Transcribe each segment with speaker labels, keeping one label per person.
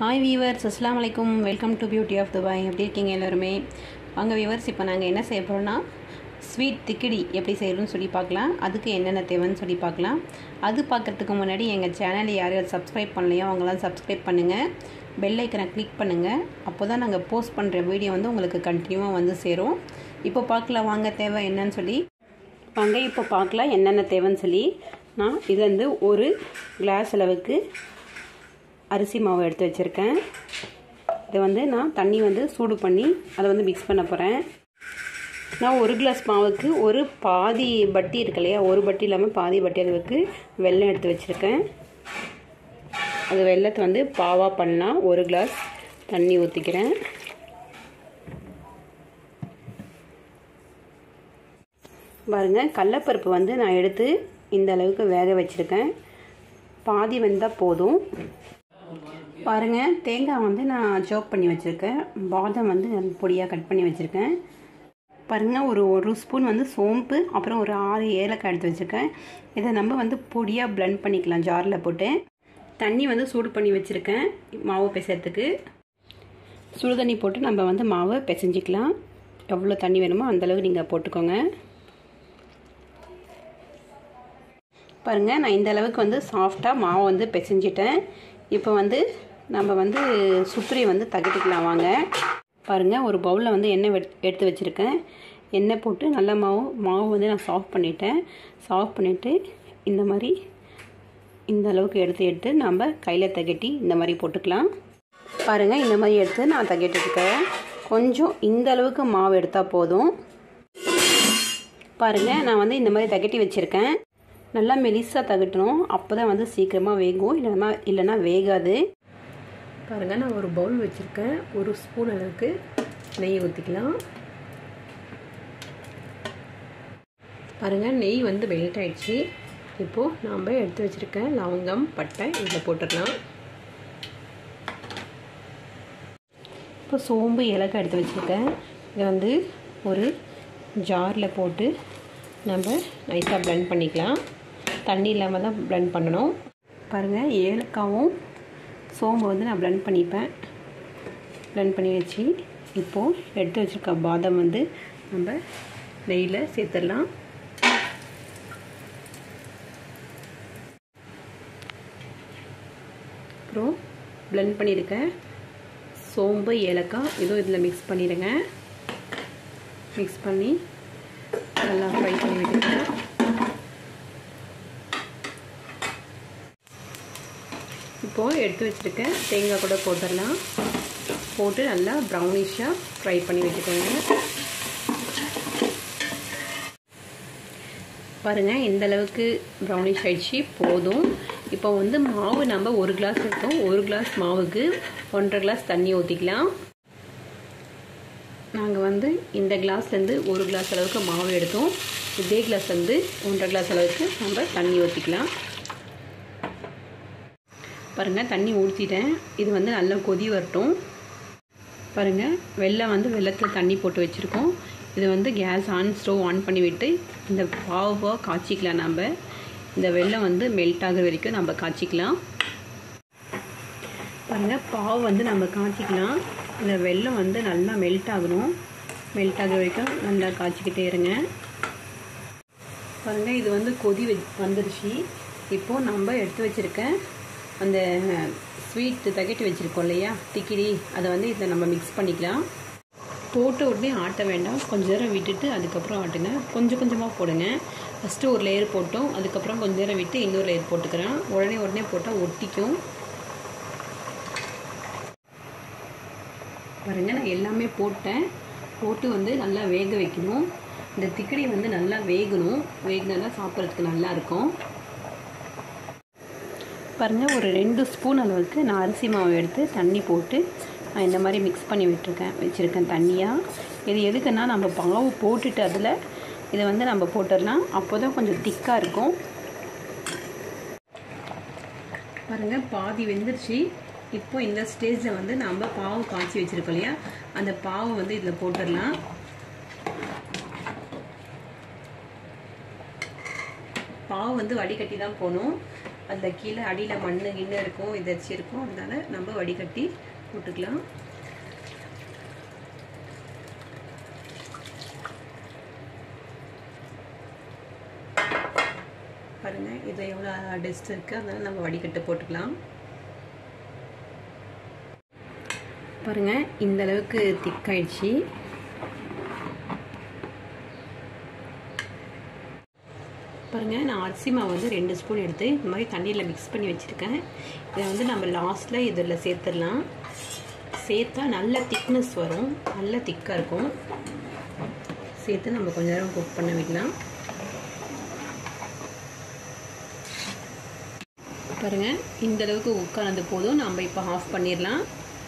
Speaker 1: hi viewers அஸ்லாம் வலைக்கும் welcome to beauty of Dubai எப்படி இருக்கீங்க எல்லாருமே வாங்க வீவர்ஸ் இப்போ நாங்கள் என்ன செய்ய போகிறோம்னா ஸ்வீட் திக்கிடி எப்படி செய்யணும்னு சொல்லி பார்க்கலாம் அதுக்கு என்னென்ன தேவைன்னு சொல்லி பார்க்கலாம் அது பார்க்குறதுக்கு முன்னாடி எங்கள் சேனலை யார் யார் சப்ஸ்கிரைப் பண்ணலையோ அவங்களாம் சப்ஸ்கிரைப் பண்ணுங்கள் பெல் ஐக்கனை கிளிக் பண்ணுங்கள் அப்போ தான் நாங்கள் போஸ்ட் பண்ணுற வீடியோ வந்து உங்களுக்கு கண்டினியூவாக வந்து சேரும் இப்போ பார்க்கலாம் வாங்க தேவை என்னன்னு சொல்லி வாங்க இப்போ பார்க்கலாம் என்னென்ன தேவைன்னு சொல்லி நான் இதுலேருந்து ஒரு கிளாஸ் அளவுக்கு அரிசி மாவு எடுத்து வச்சுருக்கேன் இதை வந்து நான் தண்ணி வந்து சூடு பண்ணி அதை வந்து மிக்ஸ் பண்ண போகிறேன் நான் ஒரு கிளாஸ் மாவுக்கு ஒரு பாதி பட்டி இருக்கு இல்லையா ஒரு பட்டி இல்லாமல் பாதி பட்டி அளவுக்கு வெல்லம் எடுத்து வச்சுருக்கேன் அது வெள்ளத்தை வந்து பாவாக பண்ணலாம் ஒரு கிளாஸ் தண்ணி ஊற்றிக்கிறேன் பாருங்கள் கடலப்பருப்பு வந்து நான் எடுத்து இந்த அளவுக்கு வேக வச்சுருக்கேன் பாதி வெந்தால் போதும் பாருங்கள் தேங்காய் வந்து நான் சோப் பண்ணி வச்சுருக்கேன் பாதம் வந்து பொடியாக கட் பண்ணி வச்சுருக்கேன் பாருங்கள் ஒரு ஒரு ஸ்பூன் வந்து சோம்பு அப்புறம் ஒரு ஆறு ஏலக்காய் எடுத்து வச்சுருக்கேன் இதை நம்ம வந்து பொடியாக பிளெண்ட் பண்ணிக்கலாம் ஜாரில் போட்டு தண்ணி வந்து சூடு பண்ணி வச்சுருக்கேன் மாவு பிசைறதுக்கு சுடு தண்ணி போட்டு நம்ம வந்து மாவை பிசைஞ்சிக்கலாம் எவ்வளோ தண்ணி வேணுமோ அந்தளவுக்கு நீங்கள் போட்டுக்கோங்க பாருங்கள் நான் இந்த அளவுக்கு வந்து சாஃப்டாக மாவை வந்து பிசைஞ்சிட்டேன் இப்போ வந்து நம்ம வந்து சுத்திரி வந்து தகட்டிக்கலாம் வாங்க பாருங்கள் ஒரு பவுலில் வந்து எண்ணெய் எடுத்து வச்சுருக்கேன் எண்ணெய் போட்டு நல்ல மாவு மாவு வந்து நான் சாஃப்ட் பண்ணிட்டேன் சாஃப்ட் பண்ணிவிட்டு இந்த மாதிரி இந்த அளவுக்கு எடுத்து எடுத்து நம்ம கையில் தகட்டி இந்த மாதிரி போட்டுக்கலாம் பாருங்கள் இந்த மாதிரி எடுத்து நான் தகட்டிருக்கேன் கொஞ்சம் இந்த அளவுக்கு மாவு எடுத்தால் போதும் பாருங்கள் நான் வந்து இந்த மாதிரி தகட்டி வச்சுருக்கேன் நல்லா மெலிசாக தகட்டணும் அப்போ தான் வந்து சீக்கிரமாக வேகும் இல்லைனா இல்லைனா வேகாது பாருங்கள் நான் ஒரு பவுல் வச்சுருக்கேன் ஒரு ஸ்பூன் அளவுக்கு நெய் ஊற்றிக்கலாம் பாருங்கள் நெய் வந்து மெல்ட் ஆயிடுச்சு இப்போது நாம் எடுத்து வச்சுருக்க லவங்கம் பட்டை இதில் போட்டுடலாம் இப்போ சோம்பு ஏலக்காய் எடுத்து வச்சுருக்கேன் இதை வந்து ஒரு ஜாரில் போட்டு நம்ம நைஸாக ப்ளெண்ட் பண்ணிக்கலாம் தண்ணி இல்லாமல் தான் ப்ளெண்ட் பண்ணணும் பாருங்கள் ஏலக்காவும் சோம்பு வந்து நான் ப்ளெண்ட் பண்ணிப்பேன் ப்ளெண்ட் பண்ணி வச்சு இப்போது எடுத்து வச்சுருக்க பாதாம் வந்து நம்ம நெய்யில் சேர்த்துடலாம் அப்புறம் ப்ளெண்ட் பண்ணியிருக்கேன் சோம்பு ஏலக்காய் இதுவும் இதில் மிக்ஸ் பண்ணிடுங்க மிக்ஸ் பண்ணி நல்லா ஃப்ரை பண்ணி விட்டுருக்கேன் இப்போது எடுத்து வச்சுருக்கேன் தேங்காய் கூட போட்டுடலாம் போட்டு நல்லா ப்ரௌனிஷாக ஃப்ரை பண்ணி வச்சுக்கோங்க பாருங்கள் இந்த அளவுக்கு ப்ரௌனிஷ் ஆயிடுச்சு போதும் இப்போ வந்து மாவு நம்ம ஒரு கிளாஸ் எடுத்தோம் ஒரு கிளாஸ் மாவுக்கு ஒன்றரை கிளாஸ் தண்ணி ஊற்றிக்கலாம் நாங்கள் வந்து இந்த கிளாஸ்லேருந்து ஒரு கிளாஸ் அளவுக்கு மாவு எடுத்தோம் இதே கிளாஸ் வந்து ஒன்றரை கிளாஸ் அளவுக்கு நம்ம தண்ணி ஊற்றிக்கலாம் பாருங்கள் தண்ணி ஊற்றிட்டேன் இது வந்து நல்லா கொதி வரட்டும் பாருங்கள் வெள்ளம் வந்து வெள்ளத்தில் தண்ணி போட்டு வச்சுருக்கோம் இது வந்து கேஸ் ஆன் ஸ்டவ் ஆன் பண்ணி விட்டு இந்த பாவை காய்ச்சிக்கலாம் நம்ம இந்த வெள்ளம் வந்து மெல்ட் ஆகிற வரைக்கும் நம்ம காய்ச்சிக்கலாம் பாருங்கள் பாவு வந்து நம்ம காய்ச்சிக்கலாம் இந்த வெள்ளம் வந்து நல்லா மெல்ட் ஆகணும் மெல்ட் ஆகிற வரைக்கும் நல்லா காய்ச்சிக்கிட்டே இருங்க பாருங்கள் இது வந்து கொதி வந்துருச்சு இப்போது நம்ம எடுத்து வச்சுருக்க அந்த ஸ்வீட் தகட்டி வச்சுருக்கோம் இல்லையா திக்கிடி அதை வந்து இதில் நம்ம மிக்ஸ் பண்ணிக்கலாம் போட்ட உடனே ஆட்ட வேண்டாம் கொஞ்ச நேரம் விட்டுட்டு அதுக்கப்புறம் ஆட்டுங்க கொஞ்சம் கொஞ்சமாக போடுங்க ஃபஸ்ட்டு ஒரு லேயர் போட்டோம் அதுக்கப்புறம் கொஞ்ச நேரம் விட்டு இன்னொரு லேயர் போட்டுக்கிறேன் உடனே உடனே போட்டால் ஒட்டிக்கும் பாருங்கள் நான் எல்லாமே போட்டேன் போட்டு வந்து நல்லா வேக வைக்கணும் இந்த திக்கடி வந்து நல்லா வேகணும் வேகினா தான் சாப்பிட்றதுக்கு நல்லாயிருக்கும் பாருங்கள் ஒரு ரெண்டு ஸ்பூன் அளவுக்கு நான் அரிசி மாவு எடுத்து தண்ணி போட்டு நான் இந்த மாதிரி மிக்ஸ் பண்ணி விட்டுருக்கேன் வச்சுருக்கேன் தண்ணியாக இது எதுக்குன்னா நம்ம பாவு போட்டுட்டு அதில் இதை வந்து நம்ம போட்டுடலாம் அப்போ தான் கொஞ்சம் திக்காக இருக்கும் பாருங்கள் பாதி வெந்துருச்சு இப்போ இந்த ஸ்டேஜில் வந்து நம்ம பாவு காய்ச்சி வச்சுருக்கோம் இல்லையா அந்த பாவை வந்து இதில் போட்டுடலாம் பாவு வந்து வடிகட்டி தான் போகணும் அந்த கீழே அடியில் மண் கிண்ணு இருக்கும் இதச்சு இருக்கும் அதனால நம்ம வடிகட்டி போட்டுக்கலாம் பாருங்கள் இது எவ்வளோ டஸ்ட் இருக்குது அதனால நம்ம வடிகட்டு போட்டுக்கலாம் பாருங்கள் இந்த அளவுக்கு திக்காயிடுச்சு பாருங்கள் நான் அரிசி மாவு வந்து ரெண்டு ஸ்பூன் எடுத்து இந்த மாதிரி தண்ணியில் மிக்ஸ் பண்ணி வச்சுருக்கேன் இதை வந்து நம்ம லாஸ்ட்டில் இதில் சேர்த்துடலாம் சேர்த்தா நல்ல திக்னஸ் வரும் நல்ல திக்காக இருக்கும் சேர்த்து நம்ம கொஞ்ச நேரம் குக் பண்ண விடலாம் பாருங்கள் இந்த அளவுக்கு உட்கார்ந்து போதும் நம்ம இப்போ ஆஃப் பண்ணிடலாம்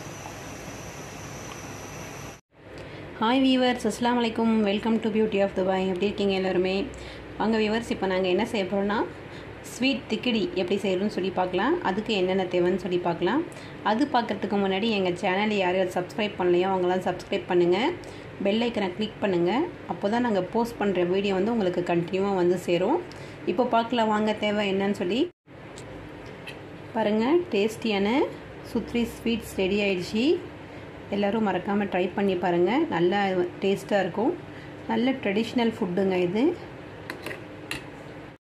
Speaker 1: ஹாய் வீவர்ஸ் அஸ்லாம் வலைக்கும் welcome to beauty of Dubai எப்படி இருக்கீங்க எல்லாருமே வாங்க வீவர்ஸ் இப்போ நாங்கள் என்ன செய்ய போகிறோம்னா ஸ்வீட் திக்கிடி எப்படி செய்யணும்னு சொல்லி பார்க்கலாம் அதுக்கு என்னென்ன தேவைன்னு சொல்லி பார்க்கலாம் அது பார்க்குறதுக்கு முன்னாடி எங்கள் சேனலை யார் யார் சப்ஸ்கிரைப் பண்ணலையோ அவங்களாம் சப்ஸ்கிரைப் பண்ணுங்கள் பெல் ஐக்கனை கிளிக் பண்ணுங்கள் அப்போ தான் நாங்கள் போஸ்ட் பண்ணுற வீடியோ வந்து உங்களுக்கு கண்டினியூவாக வந்து சேரும் இப்போ பார்க்கலாம் வாங்க தேவை என்னன்னு சொல்லி பாருங்கள் டேஸ்டியான சுத்ரி ஸ்வீட்ஸ் ரெடி ஆயிடுச்சு எல்லோரும் மறக்காமல் ட்ரை பண்ணி பாருங்கள் நல்லா டேஸ்ட்டாக இருக்கும் நல்ல ட்ரெடிஷ்னல் ஃபுட்டுங்க இது